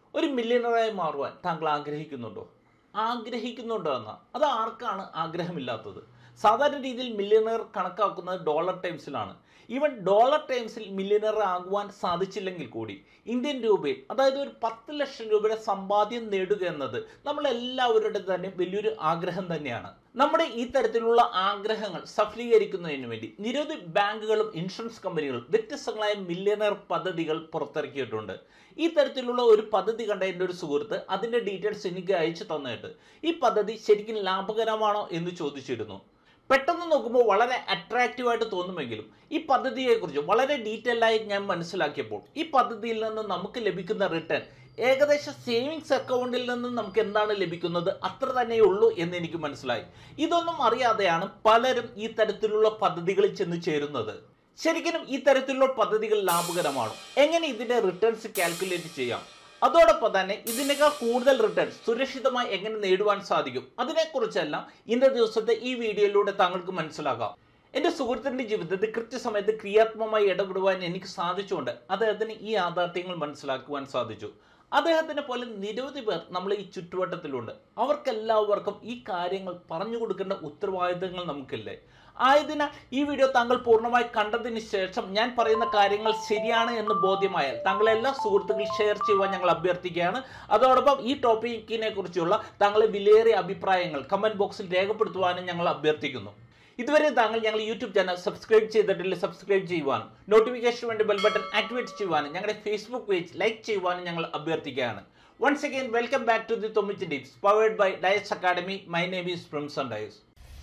ഒരു മില്യണറായി മാറുവാൻ താങ്കൾ ആഗ്രഹിക്കുന്നുണ്ടോ ആഗ്രഹിക്കുന്നുണ്ടോ എന്ന അത് ആർക്കാണ് ആഗ്രഹമില്ലാത്തത് സാധാരണ രീതിയിൽ മില്യണർ കണക്കാക്കുന്നത് ഡോളർ ടൈംസിലാണ് ഈവൻ ഡോളർ ടൈംസിൽ മില്യണർ ആകുവാൻ സാധിച്ചില്ലെങ്കിൽ കൂടി ഇന്ത്യൻ രൂപയിൽ അതായത് ഒരു പത്ത് ലക്ഷം രൂപയുടെ സമ്പാദ്യം നേടുക എന്നത് നമ്മളെല്ലാവരുടെ തന്നെ വലിയൊരു ആഗ്രഹം തന്നെയാണ് നമ്മുടെ ഈ തരത്തിലുള്ള ആഗ്രഹങ്ങൾ സഫലീകരിക്കുന്നതിന് വേണ്ടി നിരവധി ബാങ്കുകളും ഇൻഷുറൻസ് കമ്പനികളും വ്യത്യസ്തങ്ങളായ മില്യണർ പദ്ധതികൾ പുറത്തിറക്കിയിട്ടുണ്ട് ഈ തരത്തിലുള്ള ഒരു പദ്ധതി കണ്ട എൻ്റെ ഒരു സുഹൃത്ത് അതിൻ്റെ ഡീറ്റെയിൽസ് എനിക്ക് അയച്ചു തന്നിട്ട് ഈ പദ്ധതി ശരിക്കും ലാഭകരമാണോ എന്ന് ചോദിച്ചിരുന്നു പെട്ടെന്ന് നോക്കുമ്പോൾ വളരെ അട്രാക്റ്റീവ് ആയിട്ട് തോന്നുമെങ്കിലും ഈ പദ്ധതിയെക്കുറിച്ച് വളരെ ഡീറ്റെയിൽ ആയി ഞാൻ മനസ്സിലാക്കിയപ്പോൾ ഈ പദ്ധതിയിൽ നിന്ന് നമുക്ക് ലഭിക്കുന്ന റിട്ടേൺ ഏകദേശം സേവിങ്സ് അക്കൗണ്ടിൽ നിന്ന് നമുക്ക് എന്താണ് ലഭിക്കുന്നത് അത്ര തന്നെയേ ഉള്ളൂ എന്ന് എനിക്ക് മനസ്സിലായി ഇതൊന്നും അറിയാതെയാണ് പലരും ഈ തരത്തിലുള്ള പദ്ധതികളിൽ ചെന്ന് ചേരുന്നത് ശരിക്കും ഈ തരത്തിലുള്ള പദ്ധതികൾ ലാഭകരമാണ് എങ്ങനെ ഇതിന്റെ റിട്ടേൺസ് കാൽക്കുലേറ്റ് ചെയ്യാം അതോടൊപ്പം തന്നെ ഇതിനേക്കാൾ കൂടുതൽ റിട്ടേൺ സുരക്ഷിതമായി എങ്ങനെ നേടുവാൻ സാധിക്കും അതിനെക്കുറിച്ചെല്ലാം ഇന്നത്തെ ദിവസത്തെ ഈ വീഡിയോയിലൂടെ താങ്കൾക്ക് മനസ്സിലാക്കാം എൻ്റെ സുഹൃത്തിൻ്റെ ജീവിതത്തിൽ കൃത്യസമയത്ത് ക്രിയാത്മകമായി ഇടപെടുവാൻ എനിക്ക് സാധിച്ചുകൊണ്ട് അദ്ദേഹത്തിന് ഈ യാഥാർത്ഥ്യങ്ങൾ മനസ്സിലാക്കുവാൻ സാധിച്ചു അദ്ദേഹത്തിനെ പോലെ നിരവധി പേർ നമ്മൾ ഈ ചുറ്റുവട്ടത്തിലുണ്ട് അവർക്കെല്ലാവർക്കും ഈ കാര്യങ്ങൾ പറഞ്ഞു കൊടുക്കേണ്ട ഉത്തരവാദിത്തങ്ങൾ നമുക്കില്ലേ ആയതിനാൽ ഈ വീഡിയോ താങ്കൾ പൂർണ്ണമായി കണ്ടതിന് ശേഷം ഞാൻ പറയുന്ന കാര്യങ്ങൾ ശരിയാണ് എന്ന് ബോധ്യമായാൽ താങ്കൾ എല്ലാ സുഹൃത്തുക്കൾ ഷെയർ ചെയ്യുവാൻ ഞങ്ങൾ അഭ്യർത്ഥിക്കുകയാണ് അതോടൊപ്പം ഈ ടോപ്പിക്കിനെ കുറിച്ചുള്ള താങ്കളെ വിലയേറിയ അഭിപ്രായങ്ങൾ കമന്റ് ബോക്സിൽ രേഖപ്പെടുത്തുവാനും ഞങ്ങൾ അഭ്യർത്ഥിക്കുന്നു ഇതുവരെ താങ്കൾ ഞങ്ങൾ യൂട്യൂബ് ചാനൽ സബ്സ്ക്രൈബ് ചെയ്തിട്ടില്ല സബ്സ്ക്രൈബ് ചെയ്യുവാനും നോട്ടിഫിക്കേഷൻ വേണ്ടി ബെൽ ബട്ടൺ ആക്ടിവേറ്റ് ചെയ്യുവാനും ഞങ്ങളുടെ ഫേസ്ബുക്ക് പേജ് ലൈക്ക് ചെയ്യുവാനും ഞങ്ങൾ അഭ്യർത്ഥിക്കുകയാണ് once again welcome back to the Thomich tips powered by Dias academy my name is Prinson Dias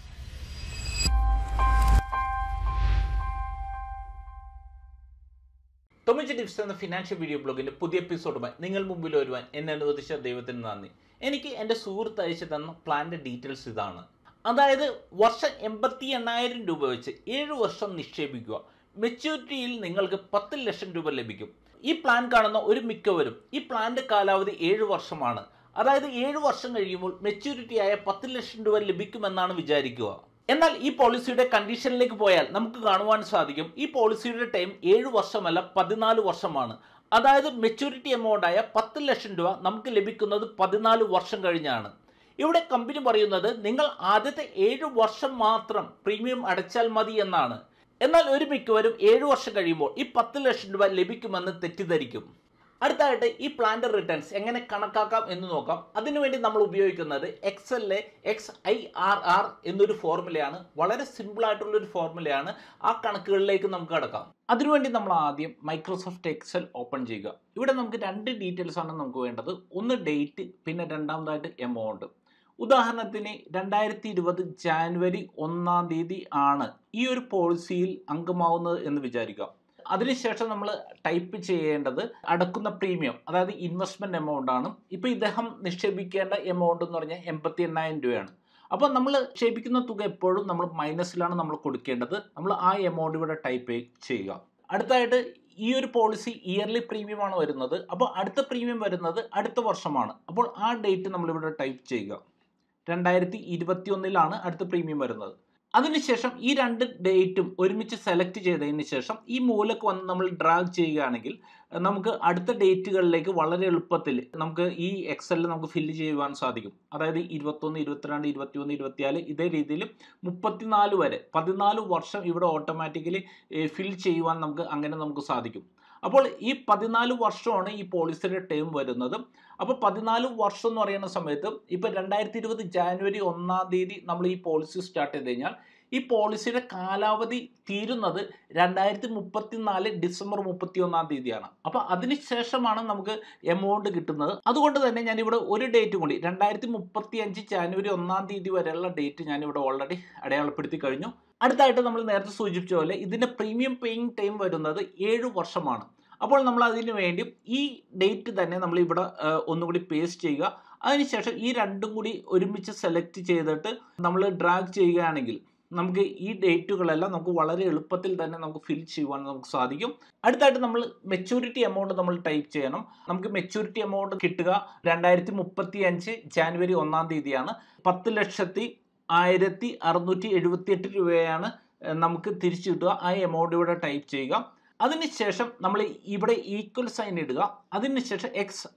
Thomich tips എന്ന ഫിനാൻഷ്യൽ വീഡിയോ ബ്ലോഗിന്റെ പുതിയ എപ്പിസോഡുമായി നിങ്ങൾ മുമ്പിൽ വരുവാൻ എന്നെ അനുവദിച്ച ദൈവത്തിന് നന്ദി എനിക്ക് എൻ്റെ സുഹൃത്ത് അയച്ചു തന്ന പ്ലാന്റെ ഡീറ്റെയിൽസ് ഇതാണ് അതായത് വർഷം എൺപത്തി എണ്ണായിരം രൂപ വെച്ച് ഏഴ് വർഷം നിക്ഷേപിക്കുക മെച്യൂരിറ്റിയിൽ നിങ്ങൾക്ക് പത്ത് ലക്ഷം രൂപ ലഭിക്കും ഈ പ്ലാൻ കാണുന്ന ഒരു മിക്കവരും ഈ പ്ലാന്റെ കാലാവധി ഏഴ് വർഷമാണ് അതായത് ഏഴ് വർഷം കഴിയുമ്പോൾ മെച്യൂരിറ്റി ആയ പത്ത് ലക്ഷം രൂപ ലഭിക്കുമെന്നാണ് വിചാരിക്കുക എന്നാൽ ഈ പോളിസിയുടെ കണ്ടീഷനിലേക്ക് പോയാൽ നമുക്ക് കാണുവാൻ സാധിക്കും ഈ പോളിസിയുടെ ടൈം ഏഴ് വർഷമല്ല പതിനാല് വർഷമാണ് അതായത് മെച്യൂരിറ്റി എമൗണ്ട് ആയ പത്ത് ലക്ഷം രൂപ നമുക്ക് ലഭിക്കുന്നത് പതിനാല് വർഷം കഴിഞ്ഞാണ് ഇവിടെ കമ്പനി പറയുന്നത് നിങ്ങൾ ആദ്യത്തെ ഏഴ് വർഷം മാത്രം പ്രീമിയം അടച്ചാൽ മതി എന്നാണ് എന്നാൽ ഒരു മിക്കവരും ഏഴ് വർഷം കഴിയുമ്പോൾ ഈ പത്ത് ലക്ഷം രൂപ ലഭിക്കുമെന്ന് തെറ്റിദ്ധരിക്കും അടുത്തായിട്ട് ഈ പ്ലാന്റ് റിട്ടേൺസ് എങ്ങനെ കണക്കാക്കാം എന്ന് നോക്കാം അതിനുവേണ്ടി നമ്മൾ ഉപയോഗിക്കുന്നത് എക്സലിലെ എക്സ് ഐ ആർ ആർ എന്നൊരു ഫോർമുലയാണ് വളരെ സിമ്പിൾ ആയിട്ടുള്ള ഒരു ഫോർമുലയാണ് ആ കണക്കുകളിലേക്ക് നമുക്ക് കടക്കാം അതിനുവേണ്ടി നമ്മൾ ആദ്യം മൈക്രോസോഫ്റ്റ് എക്സൽ ഓപ്പൺ ചെയ്യുക ഇവിടെ നമുക്ക് രണ്ട് ഡീറ്റെയിൽസ് ആണ് നമുക്ക് വേണ്ടത് ഒന്ന് ഡേറ്റ് പിന്നെ രണ്ടാമതായിട്ട് എമൗണ്ട് ഉദാഹരണത്തിന് രണ്ടായിരത്തി ഇരുപത് ജാനുവരി ഒന്നാം തീയതി ആണ് ഈ ഒരു പോളിസിയിൽ അംഗമാവുന്നത് എന്ന് വിചാരിക്കുക അതിനുശേഷം നമ്മൾ ടൈപ്പ് ചെയ്യേണ്ടത് അടക്കുന്ന പ്രീമിയം അതായത് ഇൻവെസ്റ്റ്മെന്റ് എമൗണ്ട് ആണ് ഇപ്പോൾ ഇദ്ദേഹം നിക്ഷേപിക്കേണ്ട എമൗണ്ട് എന്ന് പറഞ്ഞാൽ എൺപത്തി എണ്ണായിരം രൂപയാണ് അപ്പോൾ നമ്മൾ നിക്ഷേപിക്കുന്ന തുക എപ്പോഴും നമ്മൾ മൈനസിലാണ് നമ്മൾ കൊടുക്കേണ്ടത് നമ്മൾ ആ എമൗണ്ട് ഇവിടെ ടൈപ്പ് ചെയ്യുക അടുത്തായിട്ട് ഈ ഒരു പോളിസി ഇയർലി പ്രീമിയം ആണ് വരുന്നത് അപ്പോൾ അടുത്ത പ്രീമിയം വരുന്നത് അടുത്ത വർഷമാണ് അപ്പോൾ ആ ഡേറ്റ് നമ്മളിവിടെ ടൈപ്പ് ചെയ്യുക രണ്ടായിരത്തി ഇരുപത്തി ഒന്നിലാണ് അടുത്ത പ്രീമിയം വരുന്നത് അതിനുശേഷം ഈ രണ്ട് ഡേറ്റും ഒരുമിച്ച് സെലക്ട് ചെയ്തതിന് ശേഷം ഈ മൂലക്ക് വന്ന് നമ്മൾ ഡ്രാഗ് ചെയ്യുകയാണെങ്കിൽ നമുക്ക് അടുത്ത ഡേറ്റുകളിലേക്ക് വളരെ എളുപ്പത്തിൽ നമുക്ക് ഈ എക്സലിൽ നമുക്ക് ഫില്ല് ചെയ്യുവാൻ സാധിക്കും അതായത് ഇരുപത്തൊന്ന് ഇരുപത്തിരണ്ട് ഇരുപത്തിയൊന്ന് ഇരുപത്തിനാല് ഇതേ രീതിയിൽ മുപ്പത്തിനാല് വരെ പതിനാല് വർഷം ഇവിടെ ഓട്ടോമാറ്റിക്കലി ഫിൽ ചെയ്യുവാൻ നമുക്ക് അങ്ങനെ നമുക്ക് സാധിക്കും അപ്പോൾ ഈ പതിനാല് വർഷമാണ് ഈ പോളിസിയുടെ ടേം വരുന്നത് അപ്പോൾ പതിനാല് വർഷം എന്ന് പറയുന്ന സമയത്ത് ഇപ്പോൾ രണ്ടായിരത്തി ഇരുപത് ജാനുവരി ഒന്നാം തീയതി നമ്മൾ ഈ പോളിസി സ്റ്റാർട്ട് ചെയ്ത് കഴിഞ്ഞാൽ ഈ പോളിസിയുടെ കാലാവധി തീരുന്നത് രണ്ടായിരത്തി മുപ്പത്തി നാല് ഡിസംബർ മുപ്പത്തി ഒന്നാം തീയതിയാണ് അപ്പോൾ അതിനുശേഷമാണ് നമുക്ക് എമൗണ്ട് കിട്ടുന്നത് അതുകൊണ്ട് തന്നെ ഞാനിവിടെ ഒരു ഡേറ്റ് കൂടി രണ്ടായിരത്തി മുപ്പത്തി അഞ്ച് ജാനുവരി ഒന്നാം തീയതി വരെയുള്ള ഡേറ്റ് ഞാനിവിടെ ഓൾറെഡി അടയാളപ്പെടുത്തി കഴിഞ്ഞു അടുത്തായിട്ട് നമ്മൾ നേരത്തെ സൂചിപ്പിച്ച പോലെ ഇതിൻ്റെ പ്രീമിയം പേയിങ് ടൈം വരുന്നത് ഏഴ് വർഷമാണ് അപ്പോൾ നമ്മൾ അതിന് വേണ്ടി ഈ ഡേറ്റ് തന്നെ നമ്മൾ ഇവിടെ ഒന്നുകൂടി പേസ്റ്റ് ചെയ്യുക അതിനുശേഷം ഈ രണ്ടും കൂടി ഒരുമിച്ച് സെലക്ട് ചെയ്തിട്ട് നമ്മൾ ഡ്രാഗ് ചെയ്യുകയാണെങ്കിൽ നമുക്ക് ഈ ഡേറ്റുകളെല്ലാം നമുക്ക് വളരെ എളുപ്പത്തിൽ തന്നെ നമുക്ക് ഫിൽ ചെയ്യുവാൻ നമുക്ക് സാധിക്കും അടുത്തായിട്ട് നമ്മൾ മെച്ചൂരിറ്റി എമൗണ്ട് നമ്മൾ ടൈപ്പ് ചെയ്യണം നമുക്ക് മെച്ചൂരിറ്റി എമൗണ്ട് കിട്ടുക രണ്ടായിരത്തി മുപ്പത്തി അഞ്ച് ജാനുവരി ഒന്നാം തീയതിയാണ് പത്ത് ലക്ഷത്തി ആയിരത്തി അറുന്നൂറ്റി എഴുപത്തി എട്ട് രൂപയാണ് നമുക്ക് തിരിച്ചു കിട്ടുക ആ എമൗണ്ട് ഇവിടെ ടൈപ്പ് ചെയ്യുക അതിനുശേഷം നമ്മൾ ഇവിടെ ഈക്വൽ സൈൻ ഇടുക അതിനുശേഷം എക്സ് ഐ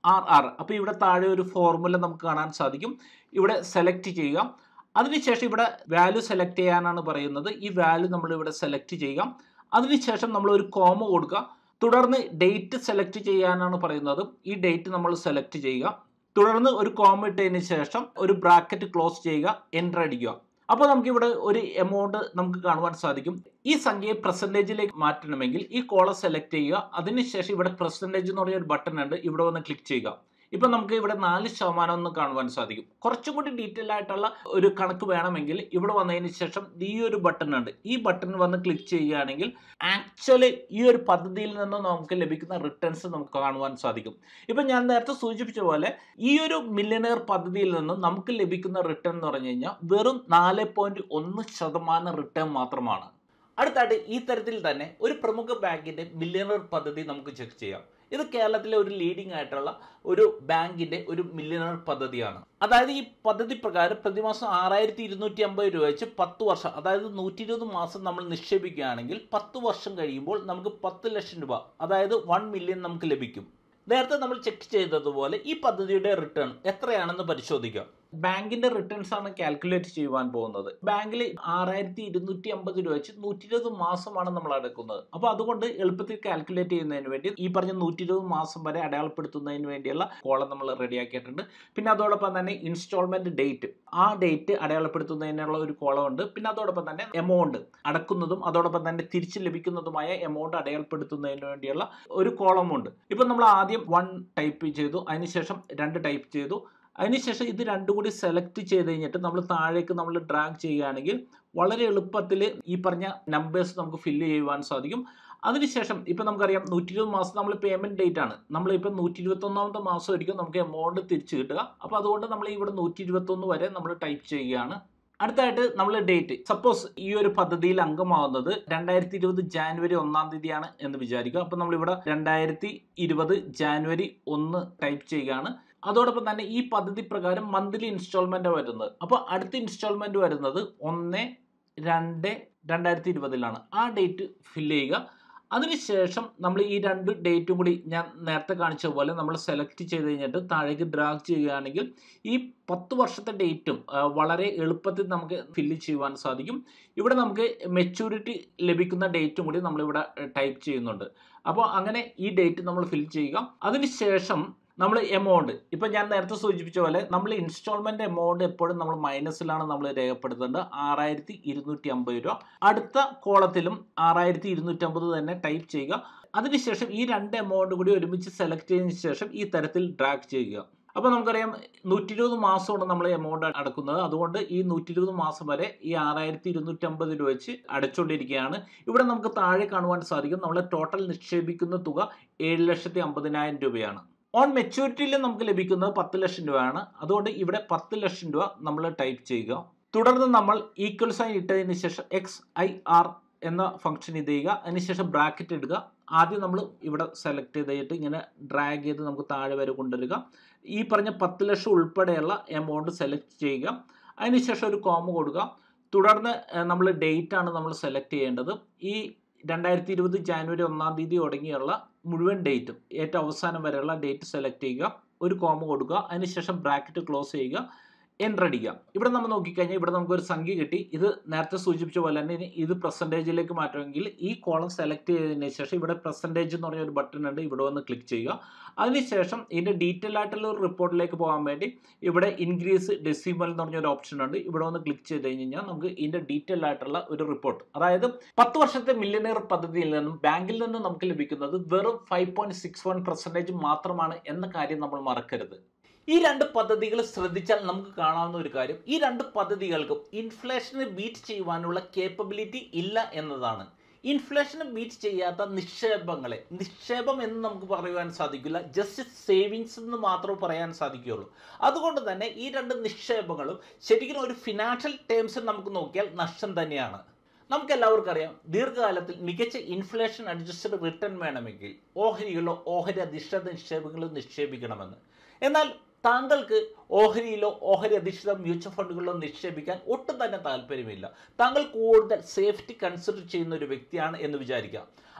ആർ ആർ അപ്പോൾ ഇവിടെ താഴെ ഒരു ഫോർമുല നമുക്ക് കാണാൻ സാധിക്കും ഇവിടെ സെലക്ട് ചെയ്യുക അതിനുശേഷം ഇവിടെ വാല്യൂ സെലക്ട് ചെയ്യാനാണ് പറയുന്നത് ഈ വാല്യൂ നമ്മൾ ഇവിടെ സെലക്ട് ചെയ്യുക അതിനുശേഷം നമ്മൾ ഒരു കോമ കൊടുക്കുക തുടർന്ന് ഡേറ്റ് സെലക്ട് ചെയ്യാനാണ് പറയുന്നത് ഈ ഡേറ്റ് നമ്മൾ സെലക്ട് ചെയ്യുക തുടർന്ന് ഒരു കോമ ഇട്ടതിന് ശേഷം ഒരു ബ്രാക്കറ്റ് ക്ലോസ് ചെയ്യുക എൻ്റർ അടിക്കുക അപ്പോൾ നമുക്ക് ഇവിടെ ഒരു എമൗണ്ട് നമുക്ക് കാണുവാൻ സാധിക്കും ഈ സംഖ്യയെ പെർസെൻറ്റേജിലേക്ക് മാറ്റണമെങ്കിൽ ഈ കോളം സെലക്ട് ചെയ്യുക അതിനുശേഷം ഇവിടെ പെർസെൻറ്റേജ് എന്ന് പറഞ്ഞ ഒരു ബട്ടൺ ഉണ്ട് ഇവിടെ വന്ന് ക്ലിക്ക് ചെയ്യുക ഇപ്പം നമുക്ക് ഇവിടെ നാല് ശതമാനം എന്ന് കാണുവാൻ സാധിക്കും കുറച്ചും കൂടി ഡീറ്റെയിൽ ആയിട്ടുള്ള ഒരു കണക്ക് വേണമെങ്കിൽ ഇവിടെ വന്നതിന് ശേഷം ഈ ഒരു ബട്ടൺ ഉണ്ട് ഈ ബട്ടൺ വന്ന് ക്ലിക്ക് ചെയ്യുകയാണെങ്കിൽ ആക്ച്വലി ഈ ഒരു പദ്ധതിയിൽ നിന്ന് നമുക്ക് ലഭിക്കുന്ന റിട്ടേൺസ് നമുക്ക് കാണുവാൻ സാധിക്കും ഇപ്പം ഞാൻ നേരത്തെ സൂചിപ്പിച്ച പോലെ ഈ ഒരു മില്യനെയർ പദ്ധതിയിൽ നിന്നും നമുക്ക് ലഭിക്കുന്ന റിട്ടേൺ എന്ന് പറഞ്ഞു കഴിഞ്ഞാൽ വെറും നാല് പോയിന്റ് ഒന്ന് ശതമാനം റിട്ടേൺ മാത്രമാണ് അടുത്തായിട്ട് ഈ തരത്തിൽ തന്നെ ഒരു പ്രമുഖ ബാങ്കിന്റെ മില്യണർ പദ്ധതി നമുക്ക് ചെക്ക് ചെയ്യാം ഇത് കേരളത്തിലെ ഒരു ലീഡിംഗ് ആയിട്ടുള്ള ഒരു ബാങ്കിന്റെ ഒരു മില്യണർ പദ്ധതിയാണ് അതായത് ഈ പദ്ധതി പ്രകാരം പ്രതിമാസം ആറായിരത്തി ഇരുന്നൂറ്റി അമ്പത് രൂപ വെച്ച് പത്ത് വർഷം അതായത് നൂറ്റി ഇരുപത് മാസം നമ്മൾ നിക്ഷേപിക്കുകയാണെങ്കിൽ പത്ത് വർഷം കഴിയുമ്പോൾ നമുക്ക് പത്ത് ലക്ഷം രൂപ അതായത് വൺ മില്യൺ നമുക്ക് ലഭിക്കും നേരത്തെ നമ്മൾ ചെക്ക് ചെയ്തതുപോലെ ഈ പദ്ധതിയുടെ റിട്ടേൺ എത്രയാണെന്ന് പരിശോധിക്കാം ബാങ്കിന്റെ റിട്ടേൺസ് ആണ് കാൽക്കുലേറ്റ് ചെയ്യുവാൻ പോകുന്നത് ബാങ്കിൽ ആറായിരത്തി ഇരുന്നൂറ്റി അമ്പത് രൂപ വെച്ച് നൂറ്റി ഇരുപത് മാസമാണ് നമ്മൾ അടക്കുന്നത് അപ്പോൾ അതുകൊണ്ട് എളുപ്പത്തിൽ കാൽക്കുലേറ്റ് ചെയ്യുന്നതിന് വേണ്ടി ഈ പറഞ്ഞ നൂറ്റി ഇരുപത് മാസം വരെ അടയാളപ്പെടുത്തുന്നതിന് വേണ്ടിയുള്ള കോളം നമ്മൾ റെഡിയാക്കിയിട്ടുണ്ട് പിന്നെ അതോടൊപ്പം തന്നെ ഇൻസ്റ്റാൾമെന്റ് ഡേറ്റ് ആ ഡേറ്റ് അടയാളപ്പെടുത്തുന്നതിനുള്ള ഒരു കോളം ഉണ്ട് പിന്നെ അതോടൊപ്പം തന്നെ എമൗണ്ട് അടക്കുന്നതും അതോടൊപ്പം തന്നെ തിരിച്ചു ലഭിക്കുന്നതുമായ എമൗണ്ട് അടയാളപ്പെടുത്തുന്നതിന് വേണ്ടിയുള്ള ഒരു കോളമുണ്ട് ഇപ്പം നമ്മൾ ആദ്യം വൺ ടൈപ്പ് ചെയ്തു അതിനുശേഷം രണ്ട് ടൈപ്പ് ചെയ്തു അതിനുശേഷം ഇത് രണ്ടും കൂടി സെലക്ട് ചെയ്ത് കഴിഞ്ഞിട്ട് നമ്മൾ താഴേക്ക് നമ്മൾ ഡ്രാഗ് ചെയ്യുകയാണെങ്കിൽ വളരെ എളുപ്പത്തിൽ ഈ പറഞ്ഞ നമ്പേഴ്സ് നമുക്ക് ഫില്ല് ചെയ്യുവാൻ സാധിക്കും അതിനുശേഷം ഇപ്പം നമുക്കറിയാം നൂറ്റി ഇരുപത് മാസം നമ്മൾ പേയ്മെൻറ്റ് ഡേറ്റ് ആണ് നമ്മളിപ്പോൾ നൂറ്റി ഇരുപത്തൊന്നാമത്തെ മാസമായിരിക്കും നമുക്ക് എമൗണ്ട് തിരിച്ചു കിട്ടുക അപ്പോൾ അതുകൊണ്ട് നമ്മൾ ഇവിടെ നൂറ്റി ഇരുപത്തൊന്ന് വരെ നമ്മൾ ടൈപ്പ് ചെയ്യുകയാണ് അടുത്തായിട്ട് നമ്മൾ ഡേറ്റ് സപ്പോസ് ഈ ഒരു പദ്ധതിയിൽ അംഗമാവുന്നത് രണ്ടായിരത്തി ഇരുപത് ജാനുവരി ഒന്നാം തീയതിയാണ് എന്ന് വിചാരിക്കുക അപ്പോൾ നമ്മളിവിടെ രണ്ടായിരത്തി ഇരുപത് ജാനുവരി ഒന്ന് ടൈപ്പ് ചെയ്യുകയാണ് അതോടൊപ്പം തന്നെ ഈ പദ്ധതി പ്രകാരം മന്ത്ലി ഇൻസ്റ്റാൾമെന്റ് വരുന്നത് അപ്പോൾ അടുത്ത ഇൻസ്റ്റാൾമെന്റ് വരുന്നത് ഒന്ന് രണ്ട് രണ്ടായിരത്തി ഇരുപതിലാണ് ആ ഡേറ്റ് ഫില്ല് ചെയ്യുക അതിനുശേഷം നമ്മൾ ഈ രണ്ട് ഡേറ്റും കൂടി ഞാൻ നേരത്തെ കാണിച്ച പോലെ നമ്മൾ സെലക്ട് ചെയ്ത് കഴിഞ്ഞിട്ട് താഴേക്ക് ഡ്രാഗ് ചെയ്യുകയാണെങ്കിൽ ഈ പത്ത് വർഷത്തെ ഡേറ്റും വളരെ എളുപ്പത്തിൽ നമുക്ക് ഫില്ല് ചെയ്യുവാൻ സാധിക്കും ഇവിടെ നമുക്ക് മെച്യൂരിറ്റി ലഭിക്കുന്ന ഡേറ്റും കൂടി നമ്മളിവിടെ ടൈപ്പ് ചെയ്യുന്നുണ്ട് അപ്പോൾ അങ്ങനെ ഈ ഡേറ്റ് നമ്മൾ ഫിൽ ചെയ്യുക അതിനുശേഷം നമ്മൾ എമൗണ്ട് ഇപ്പം ഞാൻ നേരത്തെ സൂചിപ്പിച്ച പോലെ നമ്മൾ ഇൻസ്റ്റാൾമെന്റ് എമൗണ്ട് എപ്പോഴും നമ്മൾ മൈനസിലാണ് നമ്മൾ രേഖപ്പെടുത്തേണ്ടത് ആറായിരത്തി ഇരുന്നൂറ്റി അമ്പത് രൂപ അടുത്ത കോളത്തിലും ആറായിരത്തി ഇരുന്നൂറ്റി അമ്പത് തന്നെ ടൈപ്പ് ചെയ്യുക അതിനുശേഷം ഈ രണ്ട് എമൗണ്ട് കൂടി ഒരുമിച്ച് സെലക്ട് ചെയ്തതിന് ശേഷം ഈ തരത്തിൽ ഡ്രാഗ് ചെയ്യുക അപ്പോൾ നമുക്കറിയാം നൂറ്റി ഇരുപത് മാസമാണ് നമ്മൾ എമൗണ്ട് അടക്കുന്നത് അതുകൊണ്ട് ഈ നൂറ്റി ഇരുപത് മാസം വരെ ഈ ആറായിരത്തി ഇരുന്നൂറ്റമ്പത് രൂപ വെച്ച് അടച്ചുകൊണ്ടിരിക്കുകയാണ് ഇവിടെ നമുക്ക് താഴെ കാണുവാൻ സാധിക്കും നമ്മൾ ടോട്ടൽ നിക്ഷേപിക്കുന്ന തുക ഏഴ് ലക്ഷത്തി അമ്പതിനായിരം രൂപയാണ് ഓൺ മെച്യൂരിറ്റിയിൽ നമുക്ക് ലഭിക്കുന്നത് പത്ത് ലക്ഷം രൂപയാണ് അതുകൊണ്ട് ഇവിടെ പത്ത് ലക്ഷം രൂപ നമ്മൾ ടൈപ്പ് ചെയ്യുക തുടർന്ന് നമ്മൾ ഈക്വൽ സൈൻ ഇട്ടതിന് ശേഷം എക്സ് ഐ ആർ എന്ന ഫംഗ്ഷൻ ഇത് ചെയ്യുക അതിനുശേഷം ബ്രാക്കറ്റ് ഇടുക ആദ്യം നമ്മൾ ഇവിടെ സെലക്ട് ചെയ്തിട്ട് ഇങ്ങനെ ഡ്രാഗ് ചെയ്ത് നമുക്ക് താഴെ വരെ കൊണ്ടുവരിക ഈ പറഞ്ഞ പത്ത് ലക്ഷം ഉൾപ്പെടെയുള്ള എമൗണ്ട് സെലക്ട് ചെയ്യുക അതിനുശേഷം ഒരു കോമ കൊടുക്കുക തുടർന്ന് നമ്മൾ ഡേറ്റ് ആണ് നമ്മൾ സെലക്ട് ചെയ്യേണ്ടത് ഈ രണ്ടായിരത്തി ഇരുപത് ജാനുവരി ഒന്നാം തീയതി തുടങ്ങിയുള്ള മുഴുവൻ ഡേറ്റും ഏറ്റവും അവസാനം വരെയുള്ള ഡേറ്റ് സെലക്ട് ചെയ്യുക ഒരു കോമ കൊടുക്കുക അതിനുശേഷം ബ്രാക്കറ്റ് ക്ലോസ് ചെയ്യുക എൻ്റർ അടിക്കുക ഇവിടെ നമ്മൾ നോക്കിക്കഴിഞ്ഞാൽ ഇവിടെ നമുക്ക് ഒരു സംഖ്യ കിട്ടി ഇത് നേരത്തെ സൂചിപ്പിച്ച പോലെ തന്നെ ഇനി ഇത് പെർസെൻറ്റേജിലേക്ക് മാറ്റണമെങ്കിൽ ഈ കോളം സെലക്ട് ചെയ്തതിന് ശേഷം ഇവിടെ പെർസെൻറ്റേജ് എന്ന് പറഞ്ഞ ഒരു ബട്ടൺ ഉണ്ട് ഇവിടെ വന്ന് ക്ലിക്ക് ചെയ്യുക അതിനുശേഷം ഇതിൻ്റെ ഡീറ്റെയിൽ ആയിട്ടുള്ള ഒരു റിപ്പോർട്ടിലേക്ക് പോകാൻ വേണ്ടി ഇവിടെ ഇൻക്രീസ് ഡെസിമൽ എന്ന് പറഞ്ഞ ഒരു ഓപ്ഷൻ ഉണ്ട് ഇവിടെ വന്ന് ക്ലിക്ക് ചെയ്ത് കഴിഞ്ഞാൽ നമുക്ക് ഇതിൻ്റെ ഡീറ്റെയിൽ ആയിട്ടുള്ള ഒരു റിപ്പോർട്ട് അതായത് പത്ത് വർഷത്തെ മില്യനെയർ പദ്ധതിയിൽ നിന്നും ബാങ്കിൽ നിന്നും നമുക്ക് ലഭിക്കുന്നത് വെറും five point six one percentage മാത്രമാണ് എന്ന കാര്യം നമ്മൾ മറക്കരുത് ഈ രണ്ട് പദ്ധതികൾ ശ്രദ്ധിച്ചാൽ നമുക്ക് കാണാവുന്ന ഒരു കാര്യം ഈ രണ്ട് പദ്ധതികൾക്കും ഇൻഫ്ലേഷനെ ബീറ്റ് ചെയ്യുവാനുള്ള കേപ്പബിലിറ്റി ഇല്ല എന്നതാണ് ഇൻഫ്ലേഷനെ ബീറ്റ് ചെയ്യാത്ത നിക്ഷേപങ്ങളെ നിക്ഷേപം എന്ന് നമുക്ക് പറയുവാൻ സാധിക്കില്ല ജസ്റ്റ് സേവിങ്സ് എന്ന് മാത്രമേ പറയാൻ സാധിക്കുകയുള്ളൂ അതുകൊണ്ട് തന്നെ ഈ രണ്ട് നിക്ഷേപങ്ങളും ശരിക്കും ഒരു ഫിനാൻഷ്യൽ ടേംസിൽ നമുക്ക് നോക്കിയാൽ നഷ്ടം തന്നെയാണ് നമുക്ക് എല്ലാവർക്കും അറിയാം ദീർഘകാലത്തിൽ മികച്ച ഇൻഫ്ലേഷൻ അഡ്ജസ്റ്റഡ് റിട്ടേൺ വേണമെങ്കിൽ ഓഹരികളോ ഓഹരി അധിഷ്ഠിത നിക്ഷേപങ്ങളോ നിക്ഷേപിക്കണമെന്ന് എന്നാൽ താങ്കൾക്ക് ഓഹരിയിലോ ഓഹരി അധിഷ്ഠിത മ്യൂച്വൽ ഫണ്ടുകളിലോ നിക്ഷേപിക്കാൻ ഒട്ടും തന്നെ താല്പര്യമില്ല താങ്കൾ കൂടുതൽ സേഫ്റ്റി കൺസിഡർ ചെയ്യുന്ന ഒരു വ്യക്തിയാണ് എന്ന് വിചാരിക്കാം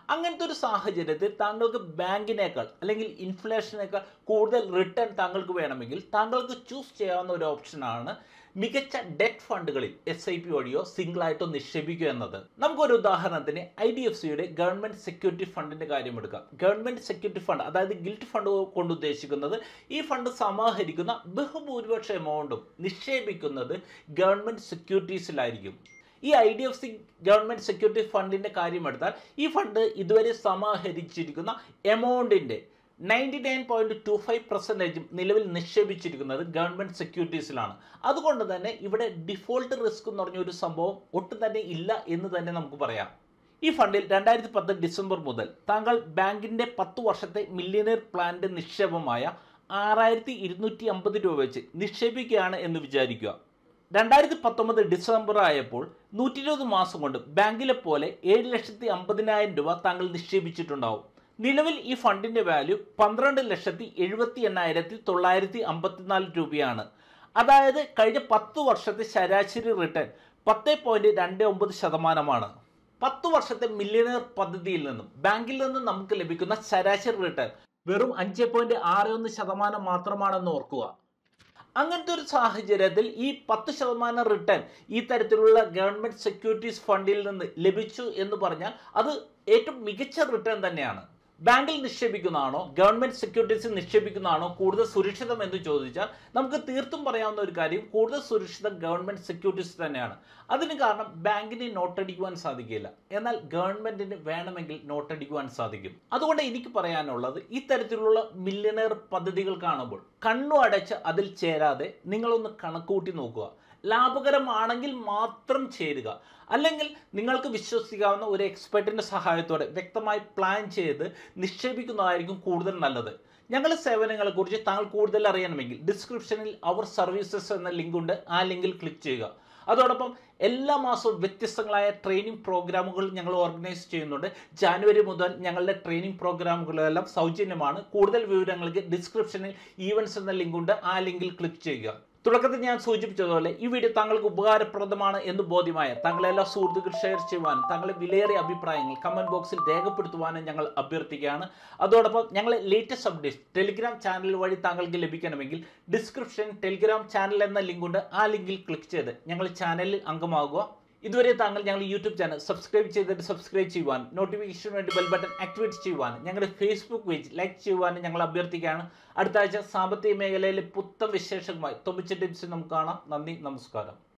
അങ്ങനത്തെ ഒരു സാഹചര്യത്തിൽ താങ്കൾക്ക് ബാങ്കിനേക്കാൾ അല്ലെങ്കിൽ ഇൻഫ്ലേഷനേക്കാൾ കൂടുതൽ റിട്ടേൺ താങ്കൾക്ക് വേണമെങ്കിൽ താങ്കൾക്ക് ചൂസ് ചെയ്യാവുന്ന ഒരു ഓപ്ഷനാണ് മികച്ച ഡെറ്റ് ഫണ്ടുകളിൽ എസ് ഐ പി വഴിയോ സിംഗിളായിട്ടോ നിക്ഷേപിക്കുക എന്നത് നമുക്കൊരു ഉദാഹരണത്തിന് ഐ ഡി എഫ് സിയുടെ ഗവൺമെന്റ് സെക്യൂരിറ്റി ഫണ്ടിന്റെ കാര്യം എടുക്കാം ഗവൺമെന്റ് സെക്യൂരിറ്റി ഫണ്ട് അതായത് ഗിൽറ്റ് ഫണ്ട് കൊണ്ട് ഉദ്ദേശിക്കുന്നത് ഈ ഫണ്ട് സമാഹരിക്കുന്ന ബഹുഭൂരിപക്ഷ എമൗണ്ടും നിക്ഷേപിക്കുന്നത് ഗവൺമെന്റ് സെക്യൂരിറ്റീസിലായിരിക്കും ഈ I D F C government security ഫണ്ടിന്റെ കാര്യം എടുത്താൽ ഈ ഫണ്ട് ഇതുവരെ സമാഹരിച്ചിരിക്കുന്ന എമൗണ്ടിന്റെ ninety nine point two five പെർസെൻറ്റേജും നിലവിൽ നിക്ഷേപിച്ചിരിക്കുന്നത് ഗവൺമെന്റ് സെക്യൂരിറ്റീസിലാണ് അതുകൊണ്ട് തന്നെ ഇവിടെ ഡിഫോൾട്ട് റിസ്ക് എന്ന് പറഞ്ഞ ഒരു സംഭവം ഒട്ടും തന്നെ ഇല്ല എന്ന് തന്നെ നമുക്ക് പറയാം ഈ ഫണ്ടിൽ രണ്ടായിരത്തി പത്ത് ഡിസംബർ മുതൽ താങ്കൾ ബാങ്കിന്റെ പത്ത് വർഷത്തെ മില്യണിയർ പ്ലാന്റെ നിക്ഷേപമായ ആറായിരത്തി ഇരുന്നൂറ്റി അമ്പത് രൂപ വെച്ച് നിക്ഷേപിക്കുകയാണ് എന്ന് വിചാരിക്കുക രണ്ടായിരത്തി പത്തൊമ്പത് ഡിസംബർ ആയപ്പോൾ നൂറ്റി ഇരുപത് മാസം കൊണ്ട് ബാങ്കിലെ പോലെ ഏഴ് ലക്ഷത്തി അമ്പതിനായിരം രൂപ താങ്കൾ നിക്ഷേപിച്ചിട്ടുണ്ടാവും നിലവിൽ ഈ ഫണ്ടിന്റെ വാല്യൂ പന്ത്രണ്ട് ലക്ഷത്തി എഴുപത്തി എണ്ണായിരത്തി തൊള്ളായിരത്തി അമ്പത്തിനാല് രൂപയാണ് അതായത് കഴിഞ്ഞ പത്ത് വർഷത്തെ ശരാശരി റിട്ടേൺ പത്ത് പോയിന്റ് രണ്ട് ഒമ്പത് ശതമാനമാണ് പത്ത് വർഷത്തെ മില്യണിയർ പദ്ധതിയിൽ നിന്നും ബാങ്കിൽ നിന്നും നമുക്ക് ലഭിക്കുന്ന ശരാശരി റിട്ടേൺ വെറും അഞ്ച് പോയിന്റ് ആറ് ഒന്ന് ശതമാനം മാത്രമാണെന്ന് ഓർക്കുക അങ്ങനത്തെ ഒരു സാഹചര്യത്തിൽ ഈ പത്ത് ശതമാനം റിട്ടേൺ ഈ തരത്തിലുള്ള ഗവൺമെന്റ് സെക്യൂരിറ്റീസ് ഫണ്ടിൽ നിന്ന് ലഭിച്ചു എന്ന് പറഞ്ഞാൽ അത് ഏറ്റവും മികച്ച റിട്ടേൺ തന്നെയാണ് ബാങ്കിൽ നിക്ഷേപിക്കുന്നതാണോ ഗവൺമെന്റ് സെക്യൂരിറ്റീസിൽ നിക്ഷേപിക്കുന്നതാണോ കൂടുതൽ സുരക്ഷിതം എന്ന് ചോദിച്ചാൽ നമുക്ക് തീർത്തും പറയാവുന്ന ഒരു കാര്യം കൂടുതൽ സുരക്ഷിതം ഗവൺമെന്റ് സെക്യൂരിറ്റീസ് തന്നെയാണ് അതിന് കാരണം ബാങ്കിന് നോട്ടടിക്കുവാൻ സാധിക്കില്ല എന്നാൽ ഗവൺമെന്റിന് വേണമെങ്കിൽ നോട്ടടിക്കുവാൻ സാധിക്കും അതുകൊണ്ട് എനിക്ക് പറയാനുള്ളത് ഇത്തരത്തിലുള്ള മില്യണയർ പദ്ധതികൾ കാണുമ്പോൾ കണ്ണു അടച്ച് അതിൽ ചേരാതെ നിങ്ങളൊന്ന് കണക്കുകൂട്ടി നോക്കുക ലാഭകരമാണെങ്കിൽ മാത്രം ചേരുക അല്ലെങ്കിൽ നിങ്ങൾക്ക് വിശ്വസിക്കാവുന്ന ഒരു എക്സ്പെർട്ടിൻ്റെ സഹായത്തോടെ വ്യക്തമായി പ്ലാൻ ചെയ്ത് നിക്ഷേപിക്കുന്നതായിരിക്കും കൂടുതൽ നല്ലത് ഞങ്ങളുടെ സേവനങ്ങളെക്കുറിച്ച് താങ്കൾ കൂടുതൽ അറിയണമെങ്കിൽ ഡിസ്ക്രിപ്ഷനിൽ അവർ സർവീസസ് എന്ന ലിങ്ക് ഉണ്ട് ആ ലിങ്കിൽ ക്ലിക്ക് ചെയ്യുക അതോടൊപ്പം എല്ലാ മാസവും വ്യത്യസ്തങ്ങളായ ട്രെയിനിങ് പ്രോഗ്രാമുകൾ ഞങ്ങൾ ഓർഗനൈസ് ചെയ്യുന്നുണ്ട് ജാനുവരി മുതൽ ഞങ്ങളുടെ ട്രെയിനിങ് പ്രോഗ്രാമുകളെല്ലാം സൗജന്യമാണ് കൂടുതൽ വിവരങ്ങൾക്ക് ഡിസ്ക്രിപ്ഷനിൽ ഈവൻസ് എന്ന ലിങ്ക് ഉണ്ട് ആ ലിങ്കിൽ ക്ലിക്ക് ചെയ്യുക തുടക്കത്തിൽ ഞാൻ സൂചിപ്പിച്ചതുപോലെ ഈ വീഡിയോ താങ്കൾക്ക് ഉപകാരപ്രദമാണ് എന്ന് ബോധ്യമായ താങ്കളെ എല്ലാ സുഹൃത്തുക്കൾ ഷെയർ ചെയ്യുവാനും താങ്കളെ വിലയേറിയ അഭിപ്രായങ്ങൾ കമന്റ് ബോക്സിൽ രേഖപ്പെടുത്തുവാനും ഞങ്ങൾ അഭ്യർത്ഥിക്കുകയാണ് അതോടൊപ്പം ഞങ്ങളെ ലേറ്റസ്റ്റ് അപ്ഡേറ്റ്സ് ടെലിഗ്രാം ചാനൽ വഴി താങ്കൾക്ക് ലഭിക്കണമെങ്കിൽ ഡിസ്ക്രിപ്ഷൻ ടെലിഗ്രാം ചാനൽ എന്ന ലിങ്ക് ഉണ്ട് ആ ലിങ്കിൽ ക്ലിക്ക് ചെയ്ത് ഞങ്ങൾ ചാനലിൽ അംഗമാകുക ഇതുവരെ താങ്കൾ ഞങ്ങൾ യൂട്യൂബ് ചാനൽ സബ്സ്ക്രൈബ് ചെയ്തിട്ട് സബ്സ്ക്രൈബ് ചെയ്യുവാൻ നോട്ടിഫിക്കേഷന് വേണ്ടി ബെൽ ബട്ടൺ ആക്ടിവേറ്റ് ചെയ്യുവാൻ ഞങ്ങളുടെ ഫേസ്ബുക്ക് പേജ് ലൈക്ക് ചെയ്യുവാൻ ഞങ്ങൾ അഭ്യർത്ഥിക്കുകയാണ് അടുത്ത ആഴ്ച സാമ്പത്തിക മേഖലയിലെ പുത്തൻ വിശേഷങ്ങളുമായി തൊമ്മിച്ച ടിപ്സ് നമുക്ക് കാണാം നന്ദി നമസ്കാരം